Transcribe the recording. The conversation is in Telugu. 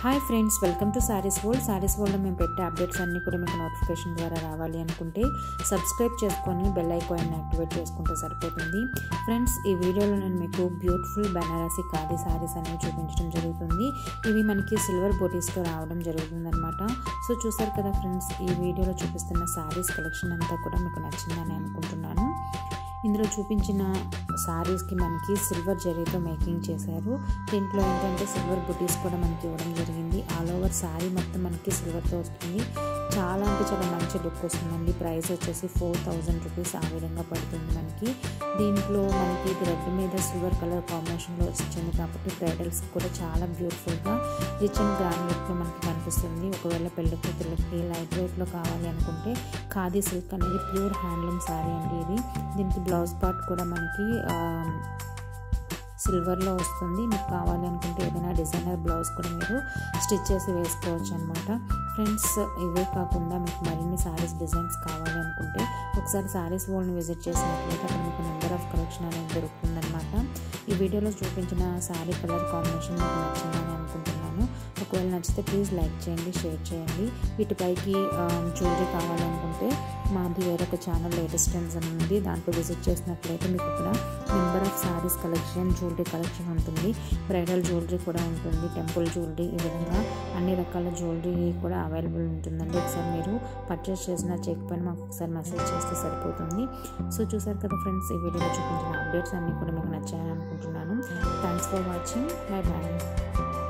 hi friends welcome to sarees world sarees వరల్డ్లో మేము పెట్టే అప్డేట్స్ అన్నీ కూడా మీకు నోటిఫికేషన్ ద్వారా రావాలి అనుకుంటే సబ్స్క్రైబ్ చేసుకొని బెల్ ఐకాన్ని యాక్టివేట్ చేసుకుంటే సరిపోతుంది ఫ్రెండ్స్ ఈ వీడియోలో నేను మీకు బ్యూటిఫుల్ బనారసి ఖాదీ సారీస్ అనేవి చూపించడం జరుగుతుంది ఇవి మనకి సిల్వర్ బోటీస్తో రావడం జరుగుతుంది అనమాట సో చూసారు కదా ఫ్రెండ్స్ ఈ వీడియోలో చూపిస్తున్న సారీస్ కలెక్షన్ అంతా కూడా మీకు నచ్చిందని అనుకుంటున్నాను ఇందులో చూపించిన సారీస్కి మనకి సిల్వర్ జరీతో మేకింగ్ చేశారు దీంట్లో ఏంటంటే సిల్వర్ బుటీస్ కూడా మనకి ఇవ్వడం జరిగింది ఆల్ ఓవర్ సారీ మొత్తం మనకి సిల్వర్తో వస్తుంది చాలా అంటే చాలా మంచి లుక్ వస్తుందండి ప్రైస్ వచ్చేసి ఫోర్ థౌజండ్ రూపీస్ ఆ విధంగా పడుతుంది మనకి దీంట్లో మనకి రెడ్ మీద సిల్వర్ కలర్ కాంబినేషన్లో వచ్చింది కాబట్టి బ్రైడల్స్ కూడా చాలా బ్యూటిఫుల్గా రిచ్ అండ్ గ్రాండ్ లుక్లో మనకి కనిపిస్తుంది ఒకవేళ పెళ్లి కూతుర్లకి లైట్ వెయిట్లో కావాలి అనుకుంటే ఖాదీ సిల్క్ అనేది ప్యూర్ హ్యాండ్లూమ్ శారీ అండి ఇది దీనికి బ్లౌజ్ పార్ట్ కూడా మనకి సిల్వర్లో వస్తుంది మీకు కావాలి అనుకుంటే ఏదైనా డిజైనర్ బ్లౌజ్ కూడా మీరు స్టిచ్ చేసి వేసుకోవచ్చు అనమాట ఫ్రెండ్స్ ఇవే కాకుండా మీకు మరిన్ని శారీస్ డిజైన్స్ కావాలి అనుకుంటే ఒకసారి శారీస్ వరల్డ్ని విజిట్ చేసినట్లయితే అక్కడ మీకు నెంబర్ ఆఫ్ కలెక్షన్ అనేది దొరుకుతుందన్నమాట ఈ వీడియోలో చూపించిన శారీ కలర్ కాంబినేషన్ మీకు నచ్చిందని అనుకుంటున్నాను ఒకవేళ నచ్చితే ప్లీజ్ లైక్ చేయండి షేర్ చేయండి వీటిపైకి జ్యువెలరీ కావాలనుకుంటే మాది వేరొక ఛానల్ లేటెస్ట్ ట్రెండ్స్ అని ఉంది దాంట్లో విజిట్ చేసినట్లయితే మీకు ఇక్కడ number of sarees collection jewellery collection ఉంటుంది బ్రైడల్ జ్యువెలరీ కూడా ఉంటుంది టెంపుల్ జ్యువెలరీ ఈ విధంగా అన్ని రకాల జ్యువెలరీ కూడా అవైలబుల్ ఉంటుందండి ఒకసారి మీరు పర్చేస్ చేసిన చెక్ పైన మాకు ఒకసారి మెసేజ్ చేస్తే సరిపోతుంది సో చూసారు కదా ఫ్రెండ్స్ ఈ వీడియోలో చూపించిన అప్డేట్స్ అన్నీ కూడా మీకు నచ్చాయని అనుకుంటున్నాను thanks for watching bye bye